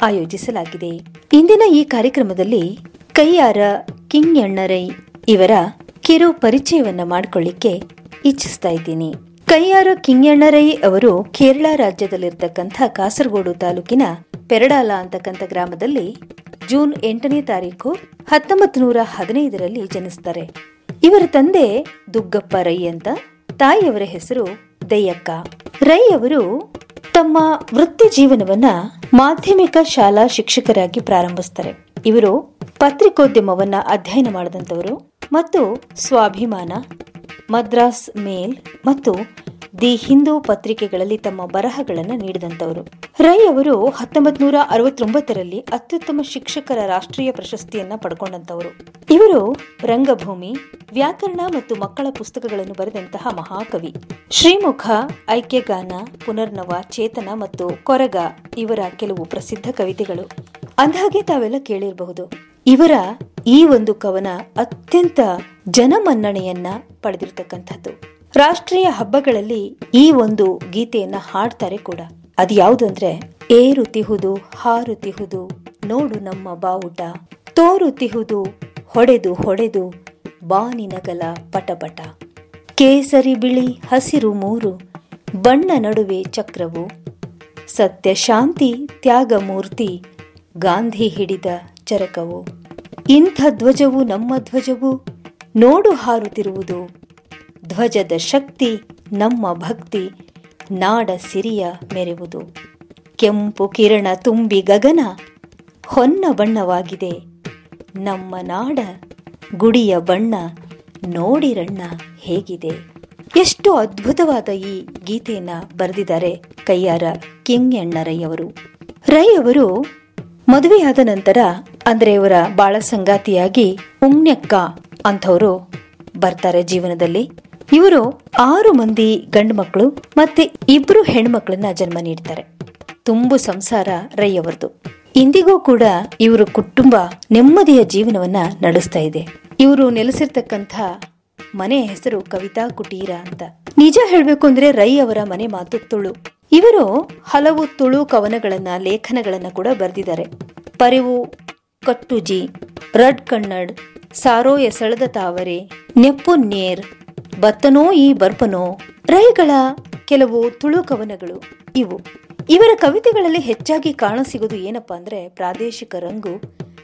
ಆಯೋಜಿಸಲಾಗಿದೆ ಇಂದಿನ ಈ ಕಾರ್ಯಕ್ರಮದಲ್ಲಿ ಕೈಯಾರ ಕಿಂಗ್ಯಣ್ಣರೈ ಇವರ ಕಿರು ಪರಿಚಯವನ್ನ ಮಾಡಿಕೊಳ್ಳಿಕ್ಕೆ ಇಚ್ಛಿಸ್ತಾ ಇದ್ದೀನಿ ಕೈಯಾರ ಕಿಂಗ್ಯಣ್ಣರೈ ಅವರು ಕೇರಳ ರಾಜ್ಯದಲ್ಲಿರ್ತಕ್ಕಂಥ ಕಾಸರಗೋಡು ತಾಲೂಕಿನ ಪೆರಡಾಲ ಅಂತಕ್ಕಂಥ ಗ್ರಾಮದಲ್ಲಿ ಜೂನ್ ಎಂಟನೇ ತಾರೀಕು ಹತ್ತೊಂಬತ್ತು ನೂರ ಹದಿನೈದರಲ್ಲಿ ಜನಿಸ್ತಾರೆ ಇವರ ತಂದೆ ದುಗ್ಗಪ್ಪ ರೈ ಅಂತ ತಾಯಿಯವರ ಹೆಸರು ದಯ್ಯಕ್ಕ ರೈ ಅವರು ತಮ್ಮ ವೃತ್ತಿ ಜೀವನವನ್ನ ಮಾಧ್ಯಮಿಕ ಶಾಲಾ ಶಿಕ್ಷಕರಾಗಿ ಪ್ರಾರಂಭಿಸ್ತಾರೆ ಇವರು ಪತ್ರಿಕೋದ್ಯಮವನ್ನ ಅಧ್ಯಯನ ಮಾಡಿದಂಥವರು ಮತ್ತು ಸ್ವಾಭಿಮಾನ ಮದ್ರಾಸ್ ಮೇಲ್ ಮತ್ತು ದಿ ಹಿಂದೂ ಪತ್ರಿಕೆಗಳಲ್ಲಿ ತಮ್ಮ ಬರಹಗಳನ್ನು ನೀಡಿದಂತವರು ರೈ ಅವರು ಹತ್ತೊಂಬತ್ ನೂರ ಅರವತ್ತೊಂಬತ್ತರಲ್ಲಿ ಅತ್ಯುತ್ತಮ ಶಿಕ್ಷಕರ ರಾಷ್ಟ್ರೀಯ ಪ್ರಶಸ್ತಿಯನ್ನ ಪಡ್ಕೊಂಡಂತವರು ಇವರು ರಂಗಭೂಮಿ ವ್ಯಾಕರಣ ಮತ್ತು ಮಕ್ಕಳ ಪುಸ್ತಕಗಳನ್ನು ಬರೆದಂತಹ ಮಹಾಕವಿ ಶ್ರೀಮುಖ ಐಕ್ಯಗಾನ ಪುನರ್ನವ ಚೇತನ ಮತ್ತು ಕೊರಗ ಇವರ ಕೆಲವು ಪ್ರಸಿದ್ಧ ಕವಿತೆಗಳು ಅಂದಹಾಗೆ ತಾವೆಲ್ಲ ಕೇಳಿರಬಹುದು ಇವರ ಈ ಒಂದು ಕವನ ಅತ್ಯಂತ ಜನಮನ್ನಣೆಯನ್ನ ಪಡೆದಿರತಕ್ಕಂಥದ್ದು ರಾಷ್ಟ್ರೀಯ ಹಬ್ಬಗಳಲ್ಲಿ ಈ ಒಂದು ಗೀತೆಯನ್ನ ಹಾಡ್ತಾರೆ ಕೂಡ ಅದು ಯಾವುದು ಅಂದ್ರೆ ಏರುತಿಹುದು ಹಾರುತಿಹುದು ನೋಡು ನಮ್ಮ ಬಾವುಟ ತೋರುತಿಹುದು ಹೊಡೆದು ಹೊಡೆದು ಬಾನಿನಗಲ ಪಟಪಟ ಕೇಸರಿ ಬಿಳಿ ಹಸಿರು ಮೂರು ಬಣ್ಣ ನಡುವೆ ಚಕ್ರವು ಸತ್ಯ ಶಾಂತಿ ತ್ಯಾಗ ಮೂರ್ತಿ ಗಾಂಧಿ ಹಿಡಿದ ಚರಕವು ಇಂಥ ಧ್ವಜವು ನಮ್ಮ ಧ್ವಜವು ನೋಡು ಹಾರುತ್ತಿರುವುದು ಧ್ವಜದ ಶಕ್ತಿ ನಮ್ಮ ಭಕ್ತಿ ನಾಡ ಸಿರಿಯ ಮೆರೆವುದು ಕೆಂಪು ಕಿರಣ ತುಂಬಿ ಗಗನ ಹೊನ್ನ ಬಣ್ಣವಾಗಿದೆ ನಮ್ಮ ನಾಡ ಗುಡಿಯ ಬಣ್ಣ ನೋಡಿರಣ್ಣ ಹೇಗಿದೆ ಎಷ್ಟು ಅದ್ಭುತವಾದ ಈ ಗೀತೆಯನ್ನ ಬರೆದಿದ್ದಾರೆ ಕೈಯಾರ ಕಿಂಗ್ಯಣ್ಣ ರೈ ಅವರು ರೈ ಅವರು ಮದುವೆಯಾದ ನಂತರ ಅಂದ್ರೆ ಇವರ ಬಾಳ ಸಂಗಾತಿಯಾಗಿ ಉಮ್ನೆಕ್ಕ ಅಂಥವರು ಬರ್ತಾರೆ ಜೀವನದಲ್ಲಿ ಇವರು ಆರು ಮಂದಿ ಗಂಡು ಮಕ್ಕಳು ಮತ್ತೆ ಇಬ್ರು ಹೆಣ್ಮಕ್ಳನ್ನ ಜನ್ಮ ನೀಡ್ತಾರೆ ತುಂಬು ಸಂಸಾರ ರೈ ಅವರದು ಇಂದಿಗೂ ಕೂಡ ಇವರು ಕುಟುಂಬ ನೆಮ್ಮದಿಯ ಜೀವನವನ್ನ ನಡೆಸ್ತಾ ಇದೆ ಇವರು ನೆಲೆಸಿರ್ತಕ್ಕಂಥ ಮನೆ ಹೆಸರು ಕವಿತಾ ಕುಟೀರ ಅಂತ ನಿಜ ಹೇಳ್ಬೇಕು ಅಂದ್ರೆ ರೈ ಅವರ ಮನೆ ಮಾತು ತುಳು ಇವರು ಹಲವು ತುಳು ಕವನಗಳನ್ನ ಲೇಖನಗಳನ್ನ ಕೂಡ ಬರೆದಿದ್ದಾರೆ ಪರಿವು ಕಟ್ಟುಜಿ ರಡ್ ಕಣ್ಣಡ್ ಸಾರೋ ಎಸಳದ ತಾವರೆ ನೆಪ್ಪು ನೇರ್ ಬತ್ತನೋ ಈ ಬರ್ಪನೋ ರೈಗಳ ಕೆಲವು ತುಳು ಕವನಗಳು ಇವು ಇವರ ಕವಿತೆಗಳಲ್ಲಿ ಹೆಚ್ಚಾಗಿ ಕಾಣಸಿಗೋದು ಏನಪ್ಪಾ ಅಂದ್ರೆ ಪ್ರಾದೇಶಿಕ ರಂಗು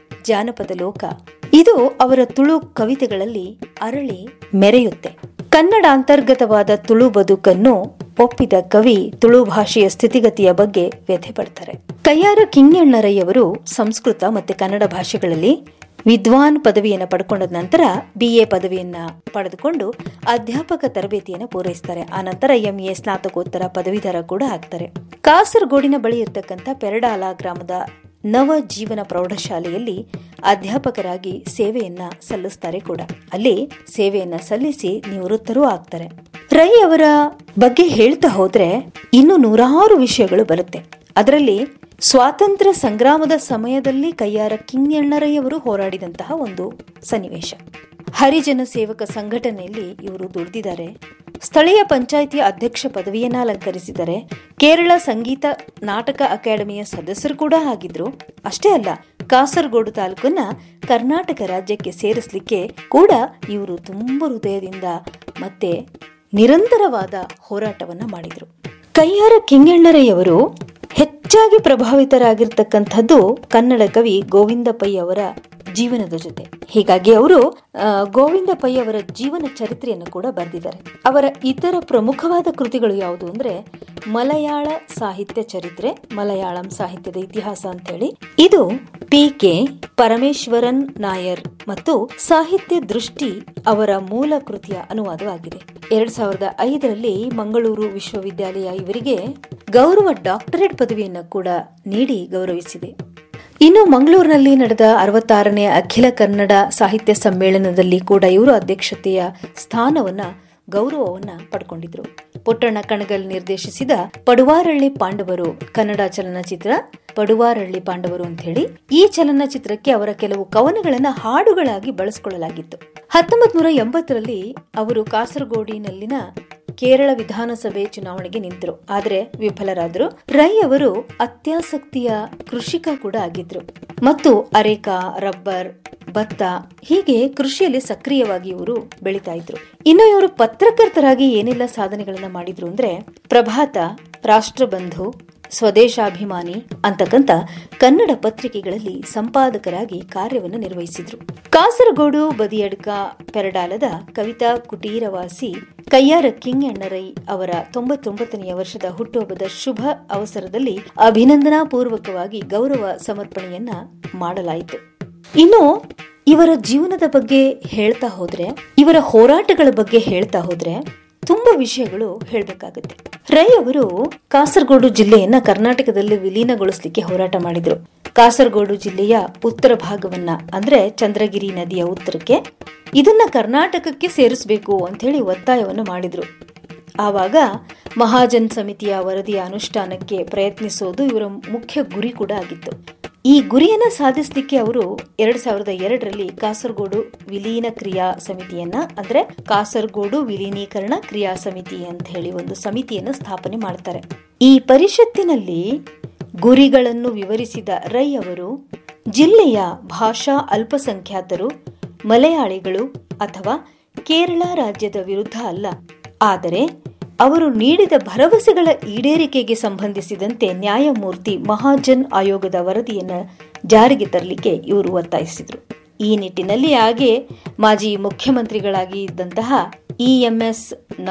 ಜಾನಪದ ಲೋಕ ಇದು ಅವರ ತುಳು ಕವಿತೆಗಳಲ್ಲಿ ಅರಳಿ ಮೆರೆಯುತ್ತೆ ಕನ್ನಡ ಅಂತರ್ಗತವಾದ ತುಳು ಬದುಕನ್ನು ಒಪ್ಪಿದ ಕವಿ ತುಳು ಭಾಷೆಯ ಸ್ಥಿತಿಗತಿಯ ಬಗ್ಗೆ ವ್ಯಥೆ ಪಡ್ತಾರೆ ಕಯ್ಯಾರ ಕಿಂಗಣ್ಣರಯ್ಯವರು ಸಂಸ್ಕೃತ ಮತ್ತೆ ಕನ್ನಡ ಭಾಷೆಗಳಲ್ಲಿ ವಿದ್ವಾನ್ ಪದವಿಯನ್ನು ಪಡ್ಕೊಂಡ ನಂತರ ಬಿ ಎ ಪದವಿಯನ್ನ ಪಡೆದುಕೊಂಡು ಅಧ್ಯಾಪಕ ತರಬೇತಿಯನ್ನು ಪೂರೈಸ್ತಾರೆ ಆ ನಂತರ ಎಂ ಎ ಸ್ನಾತಕೋತ್ತರ ಪದವೀಧರ ಕೂಡ ಆಗ್ತಾರೆ ಕಾಸರಗೋಡಿನ ಬಳಿ ಇರತಕ್ಕಂಥ ಪೆರಡಾಲ ಗ್ರಾಮದ ನವ ಜೀವನ ಪ್ರೌಢಶಾಲೆಯಲ್ಲಿ ಅಧ್ಯಾಪಕರಾಗಿ ಸೇವೆಯನ್ನ ಸಲ್ಲಿಸ್ತಾರೆ ಕೂಡ ಅಲ್ಲಿ ಸೇವೆಯನ್ನ ಸಲ್ಲಿಸಿ ನಿವೃತ್ತರೂ ಆಗ್ತಾರೆ ರೈ ಅವರ ಬಗ್ಗೆ ಹೇಳ್ತಾ ಹೋದ್ರೆ ಇನ್ನು ನೂರಾರು ವಿಷಯಗಳು ಬರುತ್ತೆ ಅದರಲ್ಲಿ ಸ್ವಾತಂತ್ರ್ಯ ಸಂಗ್ರಾಮದ ಸಮಯದಲ್ಲಿ ಕೈಯಾರ ಕಿಂಗಣ್ಣರಯ್ಯವರು ಹೋರಾಡಿದಂತಹ ಒಂದು ಸನ್ನಿವೇಶ ಹರಿಜನ ಸೇವಕ ಸಂಘಟನೆಯಲ್ಲಿ ಇವರು ದುಡಿದಿದ್ದಾರೆ ಸ್ಥಳೀಯ ಪಂಚಾಯಿತಿಯ ಅಧ್ಯಕ್ಷ ಪದವಿಯನ್ನ ಅಲಂಕರಿಸಿದ್ದಾರೆ ಕೇರಳ ಸಂಗೀತ ನಾಟಕ ಅಕಾಡೆಮಿಯ ಸದಸ್ಯರು ಕೂಡ ಆಗಿದ್ರು ಅಷ್ಟೇ ಅಲ್ಲ ಕಾಸರಗೋಡು ತಾಲೂಕನ್ನ ಕರ್ನಾಟಕ ರಾಜ್ಯಕ್ಕೆ ಸೇರಿಸಲಿಕ್ಕೆ ಕೂಡ ಇವರು ತುಂಬ ಹೃದಯದಿಂದ ಮತ್ತೆ ನಿರಂತರವಾದ ಹೋರಾಟವನ್ನ ಮಾಡಿದ್ರು ಕೈಯಾರ ಕಿಂಗಣ್ಣರಯ್ಯವರು ಹೆಚ್ಚಾಗಿ ಪ್ರಭಾವಿತರಾಗಿರ್ತಕ್ಕಂಥದ್ದು ಕನ್ನಡ ಕವಿ ಗೋವಿಂದ ಪೈ ಅವರ ಜೀವನದ ಜೊತೆ ಹೀಗಾಗಿ ಅವರು ಗೋವಿಂದ ಪೈ ಅವರ ಜೀವನ ಚರಿತ್ರೆಯನ್ನು ಕೂಡ ಬರೆದಿದ್ದಾರೆ ಅವರ ಇತರ ಪ್ರಮುಖವಾದ ಕೃತಿಗಳು ಯಾವುದು ಅಂದ್ರೆ ಮಲಯಾಳ ಸಾಹಿತ್ಯ ಚರಿತ್ರೆ ಮಲಯಾಳಂ ಸಾಹಿತ್ಯದ ಇತಿಹಾಸ ಅಂತ ಹೇಳಿ ಇದು ಪಿ ಕೆ ಪರಮೇಶ್ವರನ್ ನಾಯರ್ ಮತ್ತು ಸಾಹಿತ್ಯ ದೃಷ್ಟಿ ಅವರ ಮೂಲ ಕೃತಿಯ ಅನುವಾದವಾಗಿದೆ ಎರಡ್ ಸಾವಿರದ ಐದರಲ್ಲಿ ಮಂಗಳೂರು ವಿಶ್ವವಿದ್ಯಾಲಯ ಇವರಿಗೆ ಗೌರವ ಡಾಕ್ಟರೇಟ್ ಪದವಿಯನ್ನು ಕೂಡ ನೀಡಿ ಗೌರವಿಸಿದೆ ಇನ್ನು ಮಂಗಳೂರಿನಲ್ಲಿ ನಡೆದ ಅರವತ್ತಾರನೇ ಅಖಿಲ ಕನ್ನಡ ಸಾಹಿತ್ಯ ಸಮ್ಮೇಳನದಲ್ಲಿ ಕೂಡ ಇವರು ಅಧ್ಯಕ್ಷತೆಯ ಸ್ಥಾನವನ್ನ ಗೌರವವನ್ನ ಪಡ್ಕೊಂಡಿದ್ರು ಪುಟ್ಟಣ್ಣ ಕಣಗಲ್ ನಿರ್ದೇಶಿಸಿದ ಪಡುವಾರಳ್ಳಿ ಪಾಂಡವರು ಕನ್ನಡ ಚಲನಚಿತ್ರ ಪಡುವಾರಳ್ಳಿ ಪಾಂಡವರು ಅಂತ ಹೇಳಿ ಈ ಚಲನಚಿತ್ರಕ್ಕೆ ಅವರ ಕೆಲವು ಕವನಗಳನ್ನ ಹಾಡುಗಳಾಗಿ ಬಳಸಿಕೊಳ್ಳಲಾಗಿತ್ತು ಹತ್ತೊಂಬತ್ ನೂರ ಎಂಬತ್ತರಲ್ಲಿ ಅವರು ಕಾಸರಗೋಡಿನಲ್ಲಿನ ಕೇರಳ ವಿಧಾನಸಭೆ ಚುನಾವಣೆಗೆ ನಿಂತರು ಆದರೆ ವಿಫಲರಾದರು ರೈ ಅವರು ಅತ್ಯಾಸಕ್ತಿಯ ಕೃಷಿಕ ಕೂಡ ಆಗಿದ್ರು ಮತ್ತು ಅರೇಕಾ ರಬ್ಬರ್ ಭತ್ತ ಹೀಗೆ ಕೃಷಿಯಲ್ಲಿ ಸಕ್ರಿಯವಾಗಿ ಇವರು ಬೆಳೀತಾ ಇದ್ರು ಇನ್ನು ಇವರು ಪತ್ರಕರ್ತರಾಗಿ ಏನೆಲ್ಲ ಸಾಧನೆಗಳನ್ನ ಮಾಡಿದ್ರು ಅಂದ್ರೆ ಪ್ರಭಾತ ರಾಷ್ಟ್ರಬಂಧು ಸ್ವದೇಶಾಭಿಮಾನಿ ಅಂತಕ್ಕಂತ ಕನ್ನಡ ಪತ್ರಿಕೆಗಳಲ್ಲಿ ಸಂಪಾದಕರಾಗಿ ಕಾರ್ಯವನ್ನು ನಿರ್ವಹಿಸಿದ್ರು ಕಾಸರಗೋಡು ಬದಿಯಡ್ಕ ಪೆರಡಾಲದ ಕವಿತಾ ಕುಟೀರವಾಸಿ ಕಯ್ಯಾರ ಕಿಂಗ್ ಅಣ್ಣರೈ ಅವರ ತೊಂಬತ್ತೊಂಬತ್ತನೆಯ ವರ್ಷದ ಹುಟ್ಟುಹಬ್ಬದ ಶುಭ ಅವಸರದಲ್ಲಿ ಅಭಿನಂದನಾ ಪೂರ್ವಕವಾಗಿ ಗೌರವ ಸಮರ್ಪಣೆಯನ್ನ ಮಾಡಲಾಯಿತು ಇನ್ನು ಇವರ ಜೀವನದ ಬಗ್ಗೆ ಹೇಳ್ತಾ ಹೋದ್ರೆ ಇವರ ಹೋರಾಟಗಳ ಬಗ್ಗೆ ಹೇಳ್ತಾ ಹೋದ್ರೆ ತುಂಬಾ ವಿಷಯಗಳು ಹೇಳಬೇಕಾಗುತ್ತೆ ರೈ ಅವರು ಕಾಸರಗೋಡು ಜಿಲ್ಲೆಯನ್ನ ಕರ್ನಾಟಕದಲ್ಲಿ ವಿಲೀನಗೊಳಿಸಲಿಕ್ಕೆ ಹೋರಾಟ ಮಾಡಿದ್ರು ಕಾಸರಗೋಡು ಜಿಲ್ಲೆಯ ಉತ್ತರ ಭಾಗವನ್ನ ಅಂದ್ರೆ ಚಂದ್ರಗಿರಿ ನದಿಯ ಉತ್ತರಕ್ಕೆ ಇದನ್ನ ಕರ್ನಾಟಕಕ್ಕೆ ಸೇರಿಸಬೇಕು ಅಂತ ಹೇಳಿ ಒತ್ತಾಯವನ್ನು ಮಾಡಿದ್ರು ಆವಾಗ ಮಹಾಜನ್ ಸಮಿತಿಯ ವರದಿಯ ಅನುಷ್ಠಾನಕ್ಕೆ ಪ್ರಯತ್ನಿಸೋದು ಇವರ ಮುಖ್ಯ ಗುರಿ ಕೂಡ ಆಗಿತ್ತು ಈ ಗುರಿಯನ್ನ ಸಾಧಿಸಲಿಕ್ಕೆ ಅವರು ಎರಡ್ ಸಾವಿರದ ಎರಡರಲ್ಲಿ ಕಾಸರಗೋಡು ವಿಲೀನ ಕ್ರಿಯಾ ಸಮಿತಿಯನ್ನ ಅಂದ್ರೆ ಕಾಸರಗೋಡು ವಿಲೀನೀಕರಣ ಕ್ರಿಯಾ ಸಮಿತಿ ಅಂತ ಹೇಳಿ ಒಂದು ಸಮಿತಿಯನ್ನು ಸ್ಥಾಪನೆ ಮಾಡ್ತಾರೆ ಈ ಪರಿಷತ್ತಿನಲ್ಲಿ ಗುರಿಗಳನ್ನು ವಿವರಿಸಿದ ರೈ ಅವರು ಜಿಲ್ಲೆಯ ಭಾಷಾ ಅಲ್ಪಸಂಖ್ಯಾತರು ಮಲಯಾಳಿಗಳು ಅಥವಾ ಕೇರಳ ರಾಜ್ಯದ ವಿರುದ್ಧ ಅಲ್ಲ ಆದರೆ ಅವರು ನೀಡಿದ ಭರವಸೆಗಳ ಈಡೇರಿಕೆಗೆ ಸಂಬಂಧಿಸಿದಂತೆ ನ್ಯಾಯಮೂರ್ತಿ ಮಹಾಜನ್ ಆಯೋಗದ ವರದಿಯನ್ನು ಜಾರಿಗೆ ತರಲಿಕ್ಕೆ ಇವರು ಒತ್ತಾಯಿಸಿದರು ಈ ನಿಟ್ಟಿನಲ್ಲಿ ಹಾಗೆ ಮಾಜಿ ಮುಖ್ಯಮಂತ್ರಿಗಳಾಗಿ ಇದ್ದಂತಹ ಇಎಂಎಸ್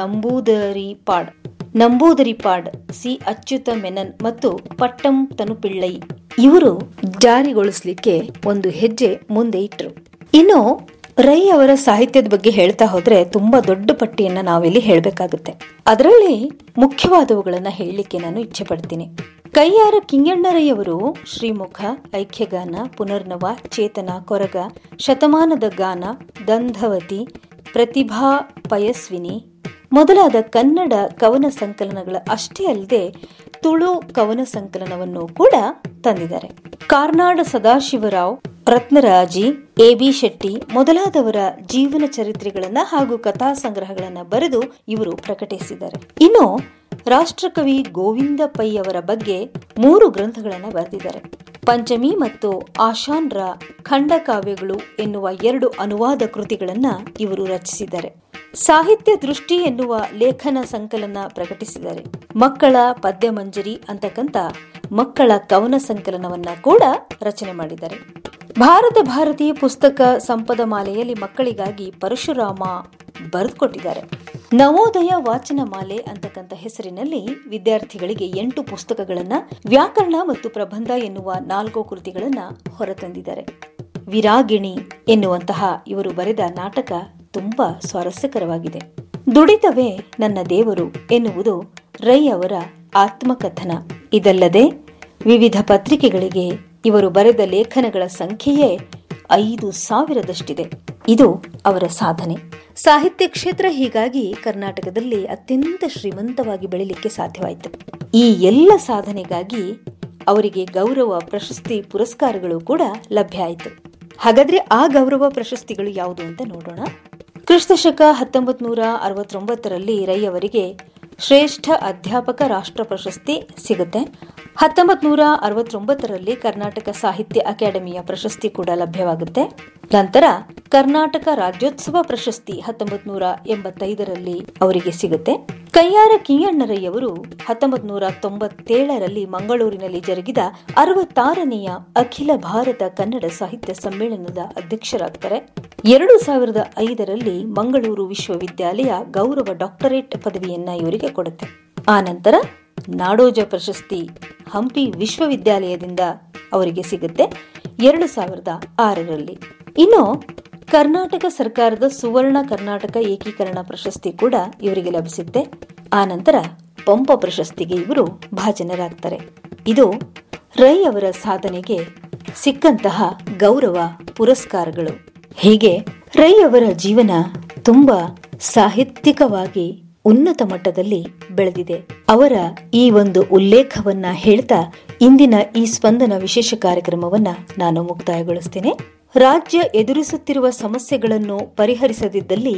ನಂಬೂದರಿಪಾಡ್ ನಂಬೂದರಿಪಾಡ್ ಸಿ ಅಚ್ಯುತ ಮೆನನ್ ಮತ್ತು ಪಟ್ಟಂ ತನುಪಿಳ್ಳೈ ಇವರು ಜಾರಿಗೊಳಿಸಲಿಕ್ಕೆ ಒಂದು ಹೆಜ್ಜೆ ಮುಂದೆ ಇಟ್ಟರು ಇನ್ನು ರೈ ಅವರ ಸಾಹಿತ್ಯದ ಬಗ್ಗೆ ಹೇಳ್ತಾ ಹೋದ್ರೆ ತುಂಬಾ ದೊಡ್ಡ ಪಟ್ಟಿಯನ್ನ ನಾವಿಲ್ಲಿ ಹೇಳಬೇಕಾಗುತ್ತೆ ಅದರಲ್ಲಿ ಮುಖ್ಯವಾದವುಗಳನ್ನ ಹೇಳಲಿಕ್ಕೆ ನಾನು ಇಚ್ಛೆ ಪಡ್ತೀನಿ ಕೈಯಾರ ಕಿಂಗಣ್ಣರೈ ಅವರು ಶ್ರೀಮುಖ ಐಕ್ಯಗಾನ ಪುನರ್ನವ ಚೇತನ ಕೊರಗ ಶತಮಾನದ ಗಾನ ದಂಧವತಿ ಪ್ರತಿಭಾ ಪಯಸ್ವಿನಿ ಮೊದಲಾದ ಕನ್ನಡ ಕವನ ಸಂಕಲನಗಳ ಅಷ್ಟೇ ಅಲ್ಲದೆ ತುಳು ಕವನ ಸಂಕಲನವನ್ನು ಕೂಡ ತಂದಿದ್ದಾರೆ ಕಾರ್ನಾಡ ಸದಾಶಿವರಾವ್ ರತ್ನರಾಜಿ ಎ ಬಿ ಶೆಟ್ಟಿ ಮೊದಲಾದವರ ಜೀವನ ಚರಿತ್ರೆಗಳನ್ನ ಹಾಗೂ ಕಥಾ ಸಂಗ್ರಹಗಳನ್ನ ಬರೆದು ಇವರು ಪ್ರಕಟಿಸಿದ್ದಾರೆ ಇನ್ನು ರಾಷ್ಟ್ರಕವಿ ಗೋವಿಂದ ಪೈ ಅವರ ಬಗ್ಗೆ ಮೂರು ಗ್ರಂಥಗಳನ್ನ ಬರೆದಿದ್ದಾರೆ ಪಂಚಮಿ ಮತ್ತು ಆಶಾನ್ರ ಖಂಡಕಾವ್ಯಗಳು ಎನ್ನುವ ಎರಡು ಅನುವಾದ ಕೃತಿಗಳನ್ನ ಇವರು ರಚಿಸಿದ್ದಾರೆ ಸಾಹಿತ್ಯ ದೃಷ್ಟಿ ಎನ್ನುವ ಲೇಖನ ಸಂಕಲನ ಪ್ರಕಟಿಸಿದ್ದಾರೆ ಮಕ್ಕಳ ಪದ್ಯ ಮಂಜರಿ ಅಂತಕ್ಕಂತ ಮಕ್ಕಳ ಕವನ ಸಂಕಲನವನ್ನ ಕೂಡ ರಚನೆ ಮಾಡಿದ್ದಾರೆ ಭಾರತ ಭಾರತೀಯ ಪುಸ್ತಕ ಸಂಪದ ಮಾಲೆಯಲ್ಲಿ ಮಕ್ಕಳಿಗಾಗಿ ಪರಶುರಾಮ ಬರೆದುಕೊಟ್ಟಿದ್ದಾರೆ ನವೋದಯ ವಾಚನ ಮಾಲೆ ಅಂತಕ್ಕಂಥ ಹೆಸರಿನಲ್ಲಿ ವಿದ್ಯಾರ್ಥಿಗಳಿಗೆ ಎಂಟು ಪುಸ್ತಕಗಳನ್ನ ವ್ಯಾಕರಣ ಮತ್ತು ಪ್ರಬಂಧ ಎನ್ನುವ ನಾಲ್ಕು ಕೃತಿಗಳನ್ನ ಹೊರತಂದಿದ್ದಾರೆ ವಿರಾಗಿಣಿ ಎನ್ನುವಂತಹ ಇವರು ಬರೆದ ನಾಟಕ ತುಂಬಾ ಸ್ವಾರಸ್ಯಕರವಾಗಿದೆ ದುಡಿತವೇ ನನ್ನ ದೇವರು ಎನ್ನುವುದು ರೈ ಅವರ ಆತ್ಮಕಥನ ಇದಲ್ಲದೆ ವಿವಿಧ ಪತ್ರಿಕೆಗಳಿಗೆ ಇವರು ಬರೆದ ಲೇಖನಗಳ ಸಂಖ್ಯೆಯೇ ಐದು ಸಾವಿರದಷ್ಟಿದೆ ಇದು ಅವರ ಸಾಧನೆ ಸಾಹಿತ್ಯ ಕ್ಷೇತ್ರ ಹೀಗಾಗಿ ಕರ್ನಾಟಕದಲ್ಲಿ ಅತ್ಯಂತ ಶ್ರೀಮಂತವಾಗಿ ಬೆಳಿಲಿಕ್ಕೆ ಸಾಧ್ಯವಾಯಿತು ಈ ಎಲ್ಲ ಸಾಧನೆಗಾಗಿ ಅವರಿಗೆ ಗೌರವ ಪ್ರಶಸ್ತಿ ಪುರಸ್ಕಾರಗಳು ಕೂಡ ಲಭ್ಯ ಆಯಿತು ಹಾಗಾದ್ರೆ ಆ ಗೌರವ ಪ್ರಶಸ್ತಿಗಳು ಯಾವುದು ಅಂತ ನೋಡೋಣ ಕ್ರಿಸ್ತಶಕ ಹತ್ತೊಂಬತ್ ನೂರ ಅರವತ್ತೊಂಬತ್ತರಲ್ಲಿ ರೈ ಅವರಿಗೆ ಶ್ರೇಷ್ಠ ಅಧ್ಯಾಪಕ ರಾಷ್ಟ್ರ ಪ್ರಶಸ್ತಿ ಸಿಗುತ್ತೆ ಹತ್ತೊಂಬತ್ ನೂರ ಅರವತ್ತೊಂಬತ್ತರಲ್ಲಿ ಕರ್ನಾಟಕ ಸಾಹಿತ್ಯ ಅಕಾಡೆಮಿಯ ಪ್ರಶಸ್ತಿ ಕೂಡ ಲಭ್ಯವಾಗುತ್ತೆ ನಂತರ ಕರ್ನಾಟಕ ರಾಜ್ಯೋತ್ಸವ ಪ್ರಶಸ್ತಿ ಹತ್ತೊಂಬತ್ ನೂರ ಎಂಬತ್ತೈದರಲ್ಲಿ ಅವರಿಗೆ ಸಿಗುತ್ತೆ ಕೈಯಾರ ಕಿಯಣ್ಣರಯ್ಯವರು ಹತ್ತೊಂಬತ್ ನೂರ ತೊಂಬತ್ತೇಳರಲ್ಲಿ ಮಂಗಳೂರಿನಲ್ಲಿ ಜರುಗಿದ ಅರವತ್ತಾರನೆಯ ಅಖಿಲ ಭಾರತ ಕನ್ನಡ ಸಾಹಿತ್ಯ ಸಮ್ಮೇಳನದ ಅಧ್ಯಕ್ಷರಾಗ್ತಾರೆ ಎರಡು ಸಾವಿರದ ಐದರಲ್ಲಿ ಮಂಗಳೂರು ವಿಶ್ವವಿದ್ಯಾಲಯ ಗೌರವ ಡಾಕ್ಟರೇಟ್ ಪದವಿಯನ್ನ ಇವರಿಗೆ ಕೊಡುತ್ತೆ ಆ ನಂತರ ನಾಡೋಜ ಪ್ರಶಸ್ತಿ ಹಂಪಿ ವಿಶ್ವವಿದ್ಯಾಲಯದಿಂದ ಅವರಿಗೆ ಸಿಗುತ್ತೆ ಎರಡು ಸಾವಿರದ ಆರರಲ್ಲಿ ಇನ್ನು ಕರ್ನಾಟಕ ಸರ್ಕಾರದ ಸುವರ್ಣ ಕರ್ನಾಟಕ ಏಕೀಕರಣ ಪ್ರಶಸ್ತಿ ಕೂಡ ಇವರಿಗೆ ಲಭಿಸುತ್ತೆ ಆ ನಂತರ ಪಂಪ ಪ್ರಶಸ್ತಿಗೆ ಇವರು ಭಾಜನರಾಗ್ತಾರೆ ಇದು ರೈ ಅವರ ಸಾಧನೆಗೆ ಸಿಕ್ಕಂತಹ ಗೌರವ ಪುರಸ್ಕಾರಗಳು ಹೀಗೆ ರೈ ಅವರ ಜೀವನ ತುಂಬಾ ಸಾಹಿತ್ಯಿಕವಾಗಿ ಉನ್ನತ ಮಟ್ಟದಲ್ಲಿ ಬೆಳೆದಿದೆ ಅವರ ಈ ಒಂದು ಉಲ್ಲೇಖವನ್ನ ಹೇಳ್ತಾ ಇಂದಿನ ಈ ಸ್ಪಂದನ ವಿಶೇಷ ಕಾರ್ಯಕ್ರಮವನ್ನ ನಾನು ಮುಕ್ತಾಯಗೊಳಿಸ್ತೇನೆ ರಾಜ್ಯ ಎದುರಿಸುತ್ತಿರುವ ಸಮಸ್ಯೆಗಳನ್ನು ಪರಿಹರಿಸದಿದ್ದಲ್ಲಿ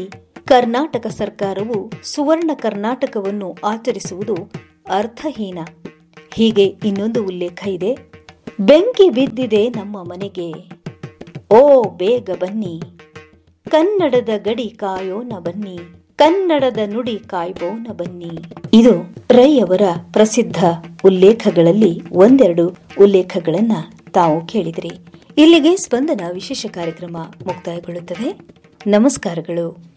ಕರ್ನಾಟಕ ಸರ್ಕಾರವು ಸುವರ್ಣ ಕರ್ನಾಟಕವನ್ನು ಆಚರಿಸುವುದು ಅರ್ಥಹೀನ ಹೀಗೆ ಇನ್ನೊಂದು ಉಲ್ಲೇಖ ಇದೆ ಬೆಂಕಿ ಬಿದ್ದಿದೆ ನಮ್ಮ ಮನೆಗೆ ಓ ಬೇಗ ಬನ್ನಿ ಕನ್ನಡದ ಗಡಿ ಕಾಯೋಣ ಬನ್ನಿ ಕನ್ನಡದ ನುಡಿ ಕಾಯ್ಬೋನ ಬನ್ನಿ ಇದು ರೈ ಅವರ ಪ್ರಸಿದ್ಧ ಉಲ್ಲೇಖಗಳಲ್ಲಿ ಒಂದೆರಡು ಉಲ್ಲೇಖಗಳನ್ನ ತಾವು ಕೇಳಿದಿರಿ ಇಲ್ಲಿಗೆ ಸ್ಪಂದನ ವಿಶೇಷ ಕಾರ್ಯಕ್ರಮ ಮುಕ್ತಾಯಗೊಳ್ಳುತ್ತದೆ ನಮಸ್ಕಾರಗಳು